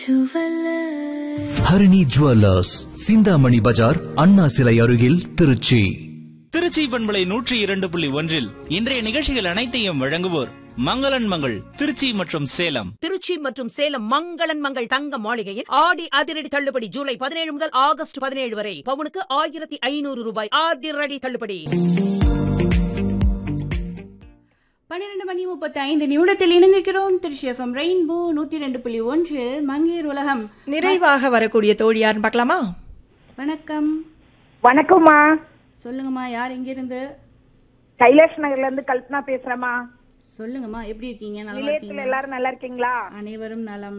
Harini jewellers Chintamani பஜார் அண்ணா சிலை அருகில் திருச்சி திருச்சி பண்பலை நூற்றி இரண்டு புள்ளி ஒன்றில் இன்றைய நிகழ்ச்சிகள் அனைத்தையும் வழங்குவோர் மங்களன் மங்கள் திருச்சி மற்றும் சேலம் திருச்சி மற்றும் சேலம் மங்களன் மங்கள் தங்க மாளிகையில் ஆடி அதிரடி தள்ளுபடி ஜூலை பதினேழு முதல் ஆகஸ்ட் பதினேழு வரை பவுனுக்கு ஆயிரத்தி ஐநூறு ரூபாய் அதிரடி தள்ளுபடி பன்னிரண்டு மணி முப்பத்தி ஐந்து நிமிடத்தில் இணைந்திருக்கிறோம் திருச்சி எஃப்எம் ரெயின்போ நூத்தி ரெண்டு புள்ளி ஒன்றில் மங்கையர் உலகம் நிறைவாக வரக்கூடிய தோழி யாருன்னு பார்க்கலாமா வணக்கம் வணக்கம்மா சொல்லுங்கம்மா யார் எங்கிருந்து கைலாஷ் நகர்ல இருந்து கல்பனா பேசுறேம்மா சொல்லுங்கம்மா எப்படி இருக்கீங்க நல்லா நிலையத்துல இருக்கீங்க எல்லாரும் நல்லா இருக்கீங்களா அனைவரும் நலம்